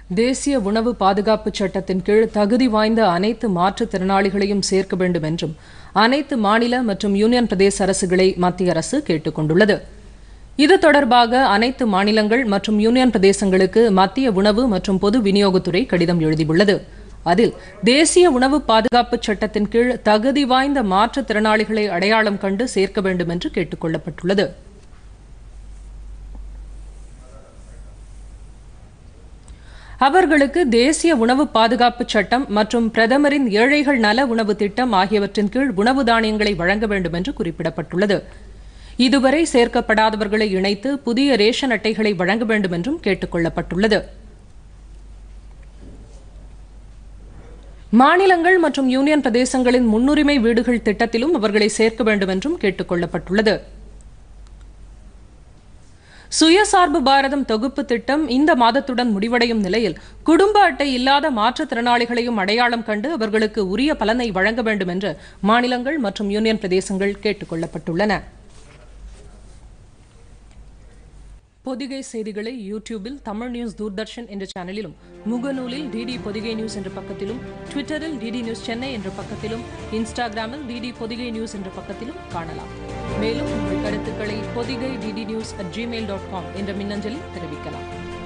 தேசிய உணவு பாதுகாப்பு சட்டத்தின் கீழ் தகுதி வாய்ந்த அனைத்து மாற்றுத்திறனாளிகளையும் சேர்க்க வேண்டும் என்றும் அனைத்து மாநில மற்றும் யூனியன் பிரதேச அரசுகளை மத்திய அரசு கேட்டுக் கொண்டுள்ளது இது தொடர்பாக அனைத்து மாநிலங்கள் மற்றும் யூனியன் பிரதேசங்களுக்கு மத்திய உணவு மற்றும் பொது விநியோகத்துறை கடிதம் எழுதியுள்ளது அதில் தேசிய உணவு பாதுகாப்பு சட்டத்தின் கீழ் தகுதி வாய்ந்த மாற்றுத்திறனாளிகளை அடையாளம் கண்டு சேர்க்க வேண்டும் என்று கேட்டுக் கொள்ளப்பட்டுள்ளது அவர்களுக்கு தேசிய உணவு பாதுகாப்பு சட்டம் மற்றும் பிரதமரின் ஏழைகள் நல உணவு திட்டம் ஆகியவற்றின் கீழ் உணவு தானியங்களை வழங்க வேண்டும் என்று குறிப்பிடப்பட்டுள்ளது இதுவரை சேர்க்கப்படாதவர்களை இணைத்து புதிய ரேஷன் அட்டைகளை வழங்க வேண்டும் என்றும் கேட்டுக் கொள்ளப்பட்டுள்ளது மாநிலங்கள் மற்றும் யூனியன் பிரதேசங்களின் முன்னுரிமை வீடுகள் திட்டத்திலும் அவர்களை சேர்க்க வேண்டும் என்றும் கேட்டுக் கொள்ளப்பட்டுள்ளது சுயசார்பு பாரதம் தொகுப்பு திட்டம் இந்த மாதத்துடன் முடிவடையும் நிலையில் குடும்ப அட்டை இல்லாத மாற்றுத்திறனாளிகளையும் அடையாளம் கண்டு அவர்களுக்கு உரிய பலனை வழங்க வேண்டும் என்று மாநிலங்கள் மற்றும் யூனியன் பிரதேசங்கள் கேட்டுக் கொள்ளப்பட்டுள்ளன பொதிகை செய்திகளை யூடியூபில் தமிழ் நியூஸ் தூர்தர்ஷன் என்ற சேனலிலும் முகநூலில் டிடி பொதிகை நியூஸ் என்ற பக்கத்திலும் ட்விட்டரில் டிடி நியூஸ் சென்னை என்ற பக்கத்திலும் இன்ஸ்டாகிராமில் டிடி பொதிகை நியூஸ் என்ற பக்கத்திலும் காணலாம் மேலும் உங்கள் கருத்துக்களை Podhigai DD news at Gmail dot com என்ற மின்னஞ்சலில் தெரிவிக்கலாம்